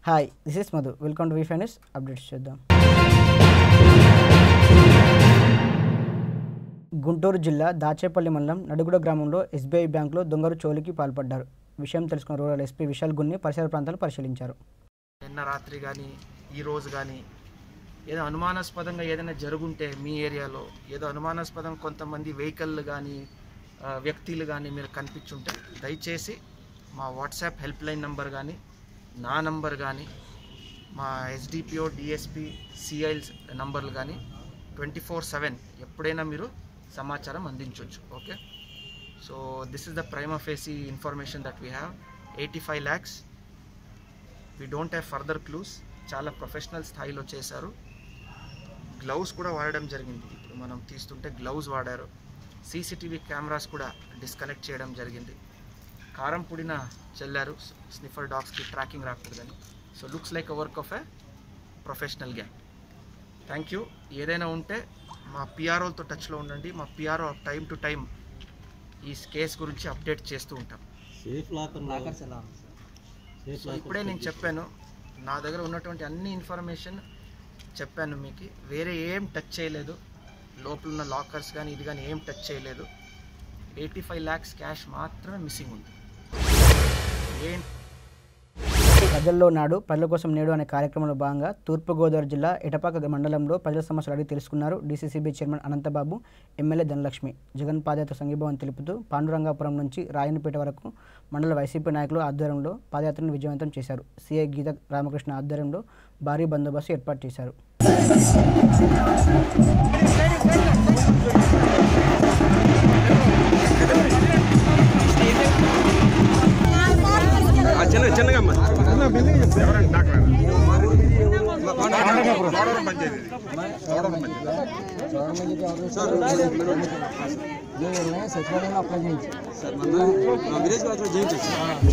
hi this is Madhu welcome to wifi news updates చూద్దాం గుంటూరు జిల్లా దాచేపల్లి మండలం నడుగుడ గ్రామంలో ఎస్బీఐ బ్యాంకులో దొంగలు చోరీకి పాల్పడ్డారు విషయం తెలుసుకున్న రూరల్ ఎస్పీ విశాల్ గున్ని పరిసర ప్రాంతాలు పరిశీలించారు నిన్న రాత్రి కానీ ఈ రోజు కానీ ఏదో అనుమానాస్పదంగా ఏదైనా జరుగుంటే మీ ఏరియాలో ఏదో అనుమానాస్పదం కొంతమంది వెహికల్ కానీ వ్యక్తులు కానీ మీరు కనిపించుంటే దయచేసి మా వాట్సాప్ హెల్ప్ లైన్ నంబర్ కానీ నా నంబర్ కానీ మా ఎస్డిపిఓ డిఎస్పి సిఐల్స్ నంబర్లు కానీ ట్వంటీ ఫోర్ సెవెన్ ఎప్పుడైనా మీరు సమాచారం అందించవచ్చు okay so this is the prime facie information that we have eighty five lakhs we don't have further clues చాలా ప్రొఫెషనల్ స్థాయిలో చేశారు గ్లౌస్ కూడా వాడడం జరిగింది ఇప్పుడు మనం తీస్తుంటే గ్లౌస్ వాడారు సీసీటీవీ కెమెరాస్ కూడా డిస్కనెక్ట్ చేయడం జరిగింది కారం పుడిన చెల్లారు స్నిఫర్ డాగ్స్కి ట్రాకింగ్ రాకూడదని so looks like a work of a professional gang thank you ఏదైనా ఉంటే మా పిఆర్ఓలతో టచ్లో ఉండండి మా పిఆర్ఓ టైం టు టైం ఈ కేస్ గురించి అప్డేట్ చేస్తూ ఉంటాం సేఫ్ లాకర్ లాకర్స్ ఎలా సేఫ్ సో ఇప్పుడే నేను చెప్పాను నా దగ్గర ఉన్నటువంటి అన్ని ఇన్ఫర్మేషన్ చెప్పాను మీకు వేరే ఏం టచ్ చేయలేదు లోపల ఉన్న లాకర్స్ కానీ ఇది కానీ ఏం టచ్ చేయలేదు ఎయిటీ ఫైవ్ ల్యాక్స్ క్యాష్ మాత్రమే మిస్సింగ్ ఉంది ఏం ప్రజల్లో నాడు ప్రజల కోసం నేడు అనే కార్యక్రమంలో భాగంగా తూర్పుగోదావరి జిల్లా ఎటపాక మండలంలో ప్రజల సమస్యలు అడిగి తెలుసుకున్నారు DCCB chairman Anantababu MLA Dhanalakshmi Jagan padayatra సంఘీభావం తెలుపుతూ పాండురంగాపురం నుంచి రాయనపేట వరకు మండల వైసీపీ నాయకులు ఆధ్వర్యంలో పాదయాత్రను విజయవంతం చేశారు సీఐ గీత రామకృష్ణ ఆధ్వర్యంలో భారీ బందోబస్తు ఏర్పాటు చేశారు చిన్న చిన్నగా అమ్మ సచివాలయంలో అప్లై చేయించి సార్ మన విలేజ్ వాటిలో చేయించచ్చు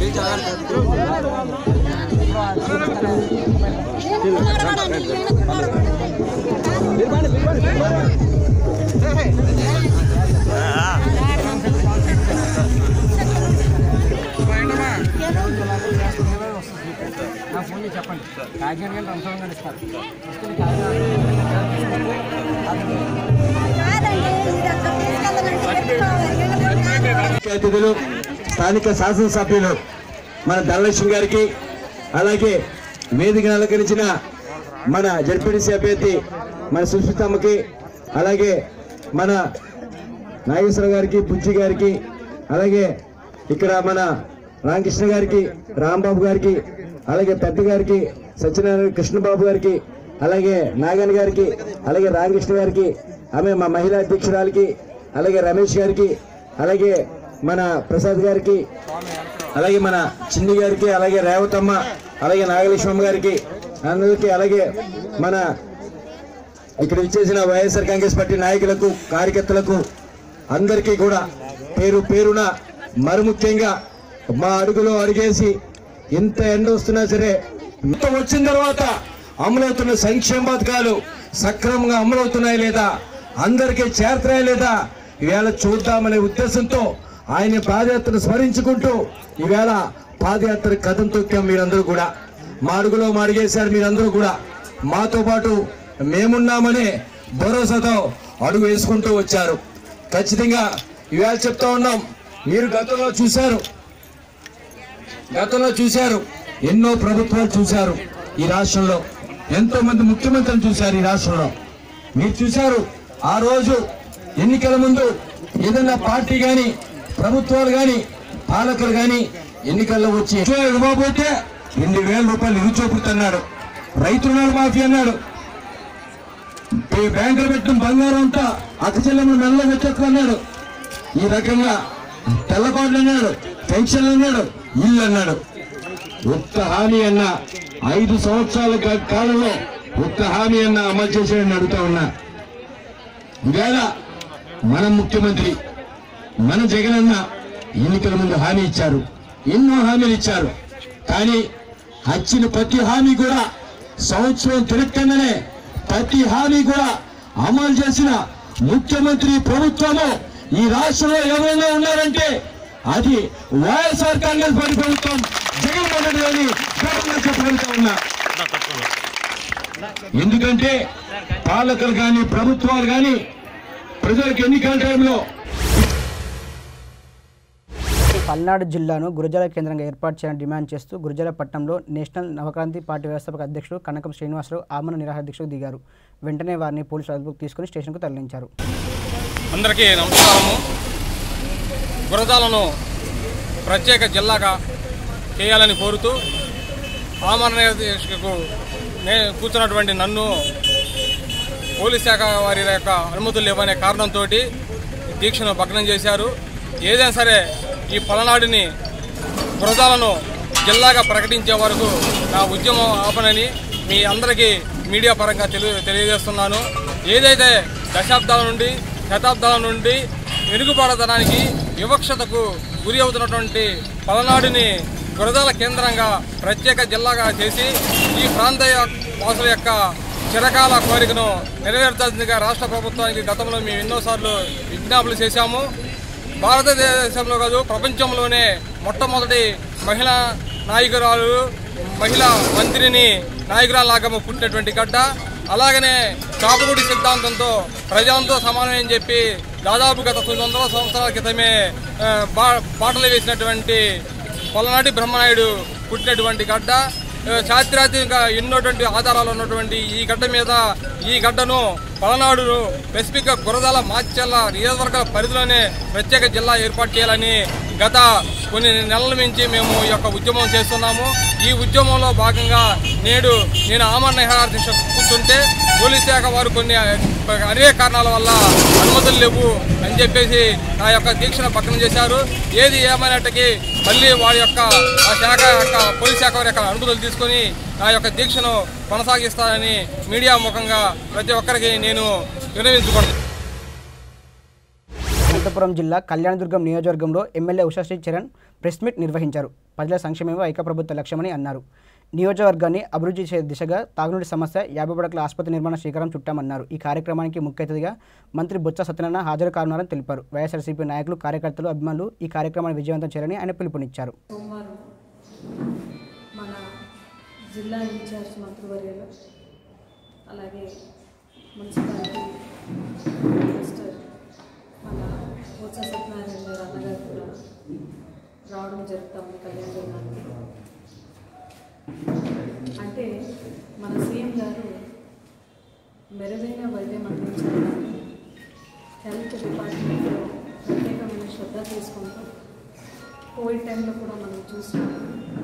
నా ఫోన్ చెప్పండి కాకినాడ కానీ రంసంగా కానీ ఇస్తారు ముఖ్య అతిథులు స్థానిక శాసనసభ్యులు మన ధనలక్ష్మి గారికి అలాగే వేదికను అలంకరించిన మన జడ్పీటీసీ అభ్యర్థి మన సుస్మితమ్మకి అలాగే మన నాగేశ్వర గారికి బుజ్జి గారికి అలాగే ఇక్కడ మన రామకృష్ణ గారికి రాంబాబు గారికి అలాగే పెద్ద గారికి సత్యనారాయణ కృష్ణబాబు గారికి అలాగే నాగన్ గారికి అలాగే రామకృష్ణ గారికి ఆమె మా మహిళా అధ్యక్షురాలకి అలాగే రమేష్ గారికి అలాగే మన ప్రసాద్ గారికి అలాగే మన చిన్ని గారికి అలాగే రేవతమ్మ అలాగే నాగలక్ష్మమ్మ గారికి అందరికీ అలాగే మన ఇక్కడ ఇచ్చేసిన వైఎస్ఆర్ కాంగ్రెస్ పార్టీ నాయకులకు కార్యకర్తలకు అందరికీ కూడా పేరు పేరున మరి ముఖ్యంగా మా అడుగులో అడిగేసి ఇంత ఎండ వస్తున్నా సరే ఇంత వచ్చిన తర్వాత అమలవుతున్న సంక్షేమ పథకాలు సక్రమంగా అమలవుతున్నాయి లేదా అందరికీ చేరుతాయా లేదా ఈవేళ చూద్దామనే ఉద్దేశంతో ఆయన పాదయాత్రను స్మరించుకుంటూ ఈవేళ పాదయాత్ర కథం తొక్కాం మీరందరూ కూడా మా అడుగులో మా అడిగేశారు మీరందరూ కూడా మాతో పాటు మేమున్నామనే భరోసాతో అడుగు వేసుకుంటూ వచ్చారు ఖచ్చితంగా ఇవాళ చెప్తా ఉన్నాం మీరు గతంలో చూశారు గతంలో చూశారు ఎన్నో ప్రభుత్వాలు చూశారు ఈ రాష్ట్రంలో ఎంతో మంది ముఖ్యమంత్రులు చూశారు ఈ రాష్ట్రంలో మీరు చూశారు ఆ రోజు ఎన్నికల ముందు ఏదైనా పార్టీ కానీ ప్రభుత్వాలు కానీ పాలకులు కానీ ఎన్నికల్లో వచ్చి ఇవ్వబోతే రెండు వేల రూపాయలు నిరుచోపుతున్నాడు రైతు రుణాల మాఫీ అన్నాడు ఈ బ్యాంకులో పెట్టిన బంగారం అంతా అక్కచెల్లెమ్మ మెల్ల వచ్చేట్టు అన్నాడు ఈ రకంగా తెల్లకోట్లు అన్నాడు పెన్షన్లు అన్నాడు ఇల్లు అన్నాడు ఒక్క హామీ అన్న ఐదు సంవత్సరాల కా- కాలంలో ఒక్క హామీ అన్న అమలు చేసాడని అడుగుతా ఉన్నా ఈవేళ మన ముఖ్యమంత్రి మన జగనన్న ఎన్నికల ముందు హామీ ఇచ్చారు ఎన్నో హామీలు ఇచ్చారు కానీ వచ్చిన ప్రతి హామీ కూడా సంవత్సరం తిరగకుండానే ప్రతి హామీ కూడా అమలు చేసిన ముఖ్యమంత్రి ప్రభుత్వము ఈ రాష్ట్రంలో ఎవరైనా ఉన్నారంటే అది వైఎస్ఆర్ కాంగ్రెస్ పార్టీ ప్రభుత్వం జగన్మోహన్ రెడ్డి అని గర్వంగా చెప్పగలుగుతా ఉన్నా ఎందుకంటే పాలకులు కానీ ప్రభుత్వాలు కానీ ప్రజలకు ఎన్నికల టైంలో పల్నాడు జిల్లాను గురజాల కేంద్రంగా ఏర్పాటు చేయాలని డిమాండ్ చేస్తూ గురజాల పట్టణంలో నేషనల్ నవక్రాంతి పార్టీ వ్యవస్థాపక అధ్యక్షుడు కనకం శ్రీనివాసరావు ఆమరణ నిరాహార దీక్షకు దిగారు వెంటనే వారిని పోలీసులు అదుపుకు తీసుకుని స్టేషన్కు తరలించారు అందరికీ నమస్కారము గురజాలను ప్రత్యేక జిల్లాగా చేయాలని కోరుతూ ఆమరణ దీక్షకు నే కూర్చున్నటువంటి నన్ను పోలీస్ శాఖ వారి యొక్క అనుమతులు లేవనే కారణంతో దీక్షను భగ్నం చేశారు ఏదైనా సరే ఈ పలనాడుని గురజాలను జిల్లాగా ప్రకటించే వరకు నా ఉద్యమం ఆపనని మీ అందరికీ మీడియా పరంగా తెలియ తెలియజేస్తున్నాను ఏదైతే దశాబ్దాల నుండి శతాబ్దాల నుండి వెనుకబడతనానికి వివక్షతకు గురి అవుతున్నటువంటి పలనాడుని గురజాల కేంద్రంగా ప్రత్యేక జిల్లాగా చేసి ఈ ప్రాంత వాసుల యొక్క చిరకాల కోరికను నెరవేర్చాల్సిందిగా రాష్ట్ర ప్రభుత్వానికి గతంలో మేము ఎన్నోసార్లు విజ్ఞాపనలు చేశాము భారతదేశంలో కాదు ప్రపంచంలోనే మొట్టమొదటి మహిళా నాయకురాలు మహిళా మంత్రిని నాయకురాలాగా పుట్టినటువంటి గడ్డ అలాగనే కాపుగుడి సిద్ధాంతంతో ప్రజలంతో సమానమని చెప్పి దాదాపు గత తొమ్మిది వందల సంవత్సరాల క్రితమే ఆ, బా బాటలు వేసినటువంటి పలనాటి బ్రహ్మనాయుడు పుట్టినటువంటి గడ్డ ఆ, చారిత్రాత్మక ఎన్నోటువంటి ఆధారాలు ఉన్నటువంటి ఈ గడ్డ మీద ఈ గడ్డను పలనాడును స్పెసిఫిక్ గా గురదాల మాచర్ల నియోజకవర్గాల పరిధిలోనే ప్రత్యేక జిల్లా ఏర్పాటు చేయాలని గత కొన్ని నెలల నుంచి మేము ఈ యొక్క ఉద్యమం చేస్తున్నాము ఈ ఉద్యమంలో భాగంగా నేడు నేను ఆమరణ నిరాహార దీక్ష కూర్చుంటే పోలీస్ శాఖ వారు కొన్ని అనేక కారణాల వల్ల అనుమతులు లేవు అని చెప్పేసి నా యొక్క దీక్షను పక్కన చేశారు ఏది ఏమైనప్పటికీ మళ్ళీ వారి యొక్క ఆ శాఖ యొక్క పోలీస్ శాఖ వారి యొక్క అనుమతులు తీసుకొని నా యొక్క దీక్షను కొనసాగిస్తానని మీడియా ముఖంగా ప్రతి ఒక్కరికి నేను వినవించుకుంటున్నాను అనంతపురం జిల్లా కళ్యాణదుర్గం నియోజకవర్గంలో MLA Ushashri Charan press meet నిర్వహించారు ప్రజల సంక్షేమమే ఐక్యప్రభుత్వ లక్ష్యమని అన్నారు నియోజకవర్గాన్ని అభివృద్ధి చేసే దిశగా తాగునీటి సమస్య యాభై పడకల ఆసుపత్రి నిర్మాణ శ్రీకారం చుట్టామన్నారు ఈ కార్యక్రమానికి ముఖ్య అతిథిగా మంత్రి బొత్స సత్యనారాయణ హాజరు కానున్నారని తెలిపారు వైఎస్ఆర్సీపీ నాయకులు కార్యకర్తలు అభిమానులు ఈ కార్యక్రమాన్ని విజయవంతం చేయాలని ఆయన పిలుపునిచ్చారు సోమవారం మన జిల్లా ఇన్ఛార్జ్ మంత్రివర్యులు అలాగే మున్సిపాలిటీ మినిస్టర్ మన బొత్స సత్యనారాయణ గారు అన్నగారు కూడా రావడం జరుగుతూ ఉంది కళ్యాణ జిల్లాకి అంటే మన సీఎం గారు మెరుగైన వైద్యం అందించాలని హెల్త్ డిపార్ట్మెంట్లో ప్రత్యేకమైన శ్రద్ధ తీసుకుంటూ కోవిడ్ టైంలో కూడా మనం చూసినాము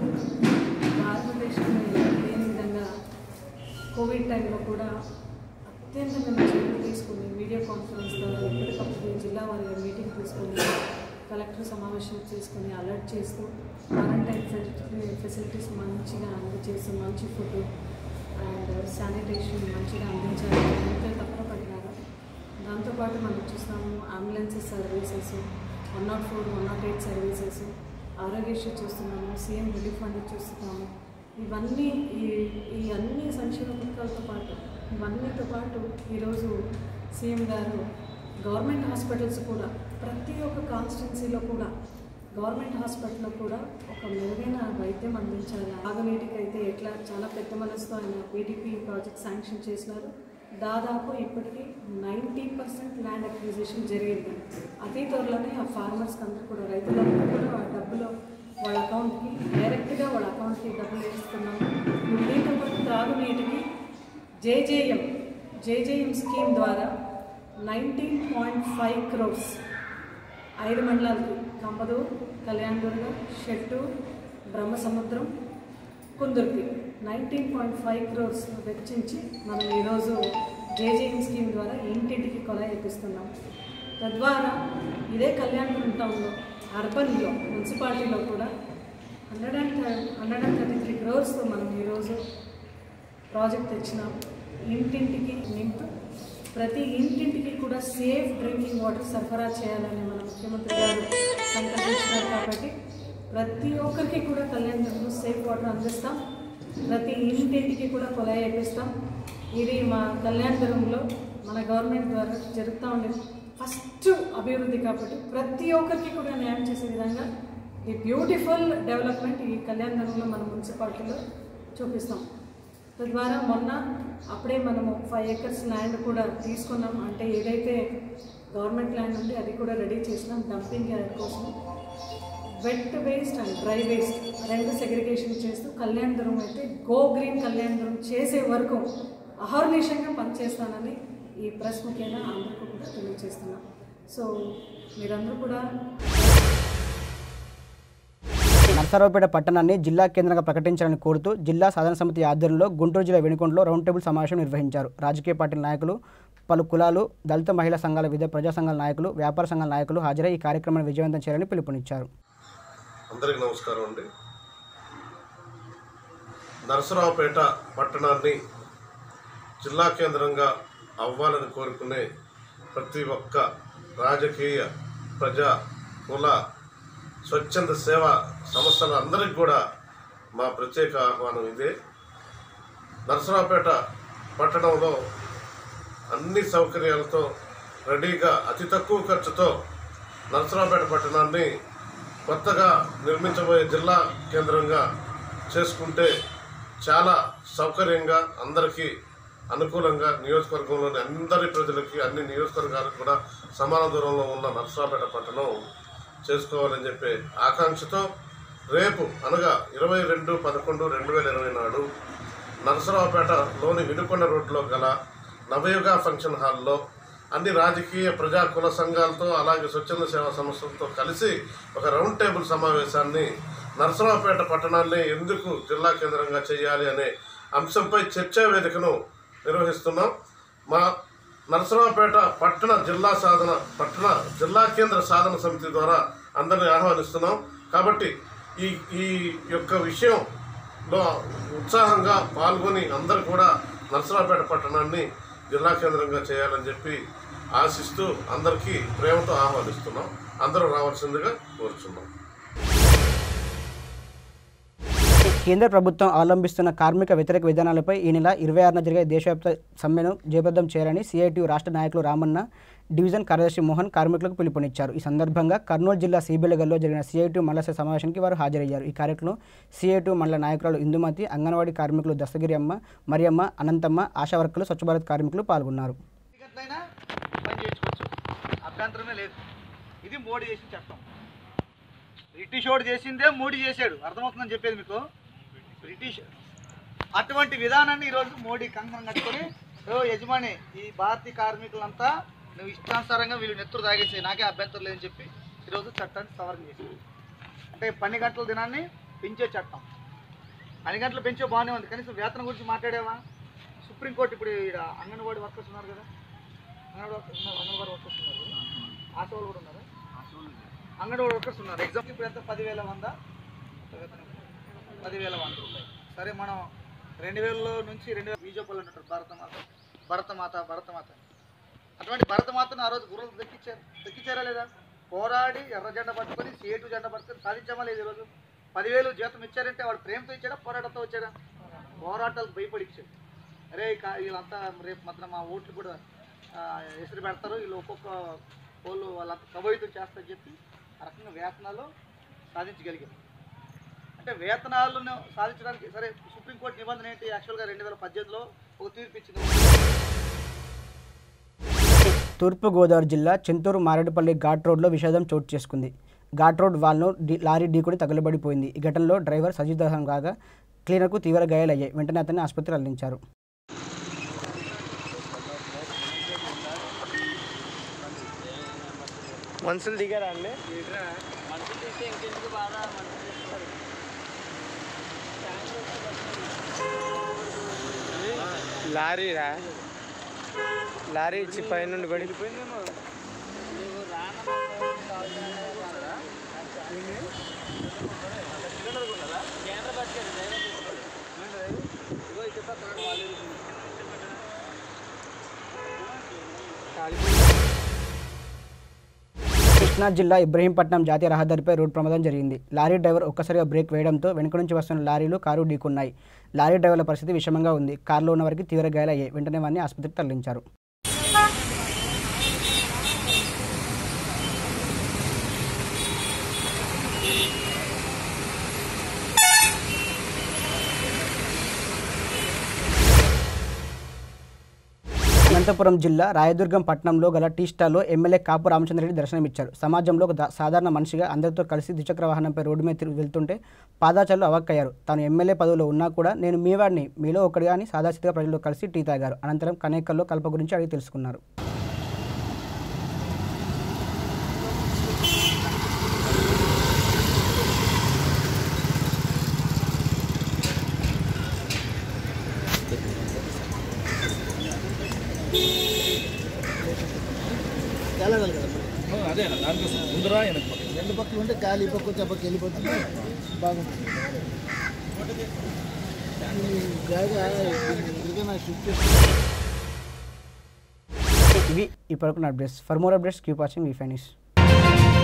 భారతదేశంలో ఎక్కడ లేని విధంగా కోవిడ్ టైంలో కూడా అత్యంతమైన చర్యలు తీసుకుని వీడియో కాన్ఫరెన్స్ ద్వారా ఎప్పటికప్పుడు జిల్లా వారి మీటింగ్ తీసుకుని కలెక్టర్ సమావేశం చేసుకుని అలర్ట్ చేస్తూ క్వారంటైన్ ఫెసిలిటీస్ మంచిగా అందజేసి మంచి ఫుడ్ అండ్ శానిటేషన్ మంచిగా అందించాలి ఎంతో తప్ప పడినారు దాంతోపాటు మనం చూస్తాము ambulances services one not four one not eight services Aarogyasri చూస్తున్నాము సీఎం రిలీఫ్ ఫండ్ చూస్తున్నాము ఇవన్నీ ఈ ఈ అన్ని సంక్షేమ పథకాలతో పాటు ఇవన్నీతో పాటు ఈరోజు సీఎం గారు గవర్నమెంట్ హాస్పిటల్స్ కూడా ప్రతి ఒక్క కాన్స్టిట్యున్సీలో కూడా గవర్నమెంట్ హాస్పిటల్లో కూడా ఒక మెరుగైన వైద్యం అందించాలి ఆగనీటికి అయితే ఎట్లా చాలా పెద్ద మనసుతో ఆయన పీడీపీ ప్రాజెక్ట్ శాంక్షన్ చేసినారు దాదాపు ఇప్పటికీ నైంటీ పర్సెంట్ ల్యాండ్ అక్విజిషన్ జరిగింది అతి త్వరలోనే ఆ ఫార్మర్స్కి అందరూ కూడా రైతులందరూ కూడా ఆ డబ్బులు వాళ్ళ అకౌంట్కి డైరెక్ట్గా వాళ్ళ అకౌంట్కి డబ్బులు వేస్తున్నాము దీంతో పాటు తాగునీటికి జేజేఎం జేజేఎం స్కీమ్ ద్వారా నైన్టీన్ పాయింట్ ఫైవ్ క్రోర్స్ ఐదు మండలాలకి Kambadur Kalyandurg Settur Brahmasamudram Kundurpi nineteen point five crores వెచ్చించి మనం ఈరోజు జేజేఎం స్కీమ్ ద్వారా ఇంటింటికి కొలాయి ఇప్పిస్తున్నాం తద్వారా ఇదే కళ్యాణపురం టౌన్లో అర్బన్లో మున్సిపాలిటీలో కూడా hundred and hundred and thirty three క్రోర్స్తో మనం ఈరోజు ప్రాజెక్ట్ తెచ్చినాం ఇంటింటికి నింపు ప్రతి ఇంటింటికి కూడా సేఫ్ డ్రింకింగ్ వాటర్ సరఫరా చేయాలని మన ముఖ్యమంత్రి గారు సంకల్పించినారు కాబట్టి ప్రతి ఒక్కరికి కూడా కళ్యాణంలో సేఫ్ వాటర్ అందిస్తాం ప్రతి ఇంటింటికి కూడా కొలాయి వేపిస్తాం ఇది మా కళ్యాణపురంలో మన గవర్నమెంట్ ద్వారా జరుగుతూ ఉండేది ఫస్ట్ అభివృద్ధి కాబట్టి ప్రతి ఒక్కరికి కూడా న్యాయం చేసే విధంగా ఈ బ్యూటిఫుల్ డెవలప్మెంట్ ఈ కళ్యాణంలో మన మున్సిపాలిటీలో చూపిస్తాం తద్వారా మొన్న అప్పుడే మనము ఫైవ్ ఎకర్స్ ల్యాండ్ కూడా తీసుకున్నాం అంటే ఏదైతే గవర్నమెంట్ ల్యాండ్ ఉంది అది కూడా రెడీ చేసినాం డంపింగ్ యార్డ్ కోసం wet waste and dry waste రెండు సెగ్రిగేషన్ చేస్తూ కళ్యాణదురం అయితే గో గ్రీన్ కళ్యాణదురం చేసే వరకు అహర్నిశంగా పనిచేస్తానని ఈ ప్రెస్ ముఖ్యంగా అందరికీ కూడా తెలియజేస్తున్నాం సో మీరందరూ కూడా నర్సరావుపేట పట్టణాన్ని జిల్లా కేంద్రంగా ప్రకటించాలని కోరుతూ జిల్లా సాధన సమితి ఆధ్వర్యంలో గుంటూరు జిల్లా వెనుకొండలో రౌండ్ టేబుల్ సమావేశం నిర్వహించారు రాజకీయ పార్టీల నాయకులు పలు కులాలు దళిత మహిళా సంఘాల వివిధ ప్రజా సంఘాల నాయకులు వ్యాపార సంఘాల నాయకులు హాజరై ఈ కార్యక్రమాన్ని విజయవంతం చేయాలని పిలుపునిచ్చారు అందరికీ నమస్కారం అండి నరసరావుపేట పట్టణాన్ని జిల్లా కేంద్రంగా అవ్వాలని కోరుకునే ప్రతి ఒక్క రాజకీయ ప్రజా కుల స్వచ్ఛంద సేవా సంస్థల అందరికి కూడా మా ప్రత్యేక ఆహ్వానం ఇదే నరసరావుపేట పట్టణంలో అన్ని సౌకర్యాలతో రెడీగా అతి తక్కువ ఖర్చుతో నరసరావుపేట పట్టణాన్ని కొత్తగా నిర్మించబోయే జిల్లా కేంద్రంగా చేసుకుంటే చాలా సౌకర్యంగా అందరికీ అనుకూలంగా నియోజకవర్గంలోని అందరి ప్రజలకి అన్ని నియోజకవర్గాలకు కూడా సమాన దూరంలో ఉన్న నర్సరాపేట పట్టణం చేసుకోవాలని చెప్పే ఆకాంక్షతో రేపు అనగా ఇరవై రెండు పదకొండు రెండు వేల ఇరవై నాడు నరసరావుపేటలోని వినుకొండ రోడ్లో గల నవయుగ ఫంక్షన్ హాల్లో అన్ని రాజకీయ ప్రజా కుల సంఘాలతో అలాగే స్వచ్ఛంద సేవా సంస్థలతో కలిసి ఒక రౌండ్ టేబుల్ సమావేశాన్ని నరసరావుపేట పట్టణాన్ని ఎందుకు జిల్లా కేంద్రంగా చేయాలి అనే అంశంపై చర్చా వేదికను నిర్వహిస్తున్నాం మా నరసరావుపేట పట్టణ జిల్లా సాధన పట్టణ జిల్లా కేంద్ర సాధన సమితి ద్వారా అందరిని ఆహ్వానిస్తున్నాం కాబట్టి ఈ ఈ యొక్క విషయంలో ఉత్సాహంగా పాల్గొని అందరూ కూడా నరసరావుపేట పట్టణాన్ని జిల్లా కేంద్రంగా చేయాలని చెప్పి ఆశిస్తూ అందరికీ ప్రేమతో ఆహ్వానిస్తున్నాం అందరూ రావాల్సిందిగా కోరుచున్నాం కేంద్ర ప్రభుత్వం అవలంబిస్తున్న కార్మిక వ్యతిరేక విధానాలపై ఈ నెల ఇరవై ఆరున జరిగే దేశవ్యాప్త సమ్మెను జయప్రదం చేయాలని సిఐటియు రాష్ట్ర నాయకులు రామన్న డివిజన్ కార్యదర్శి మోహన్ కార్మికులకు పిలుపునిచ్చారు ఈ సందర్భంగా కర్నూలు జిల్లా సిబిలగల్లో జరిగిన సిఐటియు మండల స్థాయి సమావేశానికి వారు హాజరయ్యారు ఈ కార్యక్రమంలో సిఐటియు మండల నాయకురాలు ఇందుమతి అంగన్వాడీ కార్మికులు దస్తగిరి అమ్మ మరియమ్మ అనంతమ్మ ఆశా వర్కర్లు స్వచ్ఛ భారత్ కార్మికులు పాల్గొన్నారు గంటలైనా పని చేయించుకోవచ్చు అభ్యంతరమే లేదు ఇది మోడీ చేసిన చట్టం బ్రిటిష్ వాడు చేసిందే మోడీ చేశాడు అర్థమవుతుందని చెప్పేది మీకు బ్రిటిష్ అటువంటి విధానాన్ని ఈరోజు మోడీ కంకణం కట్టుకొని ఓ యజమాని ఈ భారతీయ కార్మికులంతా నువ్వు ఇష్టానుసారంగా వీళ్ళు నెత్తురు తాగేసి నాకే అభ్యంతరం లేదని చెప్పి ఈరోజు చట్టాన్ని సవరణ చేసింది అంటే పని గంటల దినాన్ని పెంచే చట్టం పని గంటలు పెంచే బాగానే ఉంది కనీసం వేతనం గురించి మాట్లాడేవా సుప్రీంకోర్టు ఇప్పుడు ఇక్కడ అంగన్వాడీ వర్కర్స్ ఉన్నారు కదా అంగన్వాడీ వర్కర్స్ ఉన్నారు అంగన్వాడీ వర్కర్స్ ఉన్నారు ఆశా వాళ్ళు కూడా ఉన్నారు అంగన్వాడీ వర్కర్స్ ఉన్నారు ఎగ్జామ్ ఇప్పుడు ఎంత పదివేల వంద పదివేల వంద రూపాయలు సరే మనం రెండు వేలలో నుంచి రెండు వేల బీజేపీలో ఉంటారు భరతమాత భరతమాత భరతమాత అటువంటి భరతమాతను ఆ రోజు గుర్రం దక్కించారు దక్కించారా లేదా పోరాడి ఎర్ర జెండా పట్టుకొని సేటు జెండా పట్టుకొని సాధించామా లేదు ఈరోజు పదివేలు జీతం ఇచ్చారంటే వాడు ప్రేమతో ఇచ్చాడా పోరాటంతో వచ్చాడా పోరాటాలకు భయపడి ఇచ్చాడు అరే కా- వీళ్ళంతా రేపు మాత్రం మా ఓట్లు కూడా ఆ, ఎసురు పెడతారు వీళ్ళు ఒక్కొక్క వాళ్ళు వాళ్ళంతా ప్రభావితం చేస్తారని చెప్పి ఆ రకంగా వేతనాలు సాధించగలిగారు అంటే వేతనాలను సాధించడానికి సరే సుప్రీంకోర్టు నిబంధన ఏంటి యాక్చువల్గా రెండు వేల పద్దెనిమిదిలో ఒక తీర్పు ఇచ్చింది తూర్పుగోదావరి జిల్లా చింతూరు మారేడుపల్లి ఘాట్ రోడ్లో విషాదం చోటు చేసుకుంది ఘాట్ రోడ్ వాల్ను డి- లారీ ఢీకొని తగలబడిపోయింది ఈ ఘటనలో డ్రైవర్ సజీదహం కాగా క్లీనర్కు తీవ్ర గాయాలయ్యాయి వెంటనే అతన్ని ఆసుపత్రికి అందించారు మనుషులు దిగారా అండి లారీరా లారీ ఇచ్చి పైనుండి పడిపోయిందేమో కృష్ణా జిల్లా ఇబ్రహీంపట్నం జాతీయ రహదారిపై రోడ్డు ప్రమాదం జరిగింది లారీ డ్రైవర్ ఒక్కసారిగా బ్రేక్ వేయడంతో వెనుక నుంచి వస్తున్న లారీలు కారు ఢీకున్నాయి లారీ డ్రైవర్ల పరిస్థితి విషమంగా ఉంది కారులో ఉన్న వారికి తీవ్ర గాయాలయ్యాయి వెంటనే వారిని ఆసుపత్రికి తరలించారు అనంతపురం జిల్లా రాయదుర్గం పట్టణంలో గల టీ స్టాల్లో ఎమ్మెల్యే కాపు రామచంద్రరెడ్డి దర్శనమిచ్చారు సమాజంలో ఒక దా- సాధారణ మనిషిగా అందరితో కలిసి ద్విచక్ర వాహనంపై రోడ్డు మీద తిరిగి వెళ్తుంటే పాదాచారులు అవాక్కయ్యారు తాను ఎమ్మెల్యే పదవిలో ఉన్నా కూడా నేను మీ వాడిని మీలో ఒకటిగా అని సాదాసీదా ప్రజల్లో కలిసి టీ తాగారు అనంతరం కనేకల్లో కల్ప గురించి అడిగి తెలుసుకున్నారు అదే దానికోసం ముందరా రెండు పక్కలు ఉంటే గాలి ఈ పక్క పక్క వెళ్ళిపోతుంది బాగుంటుంది జాగా షిఫ్ట్ ఇవి ఇప్పటివరకు updates for more updates keep watching we ఫైనిష్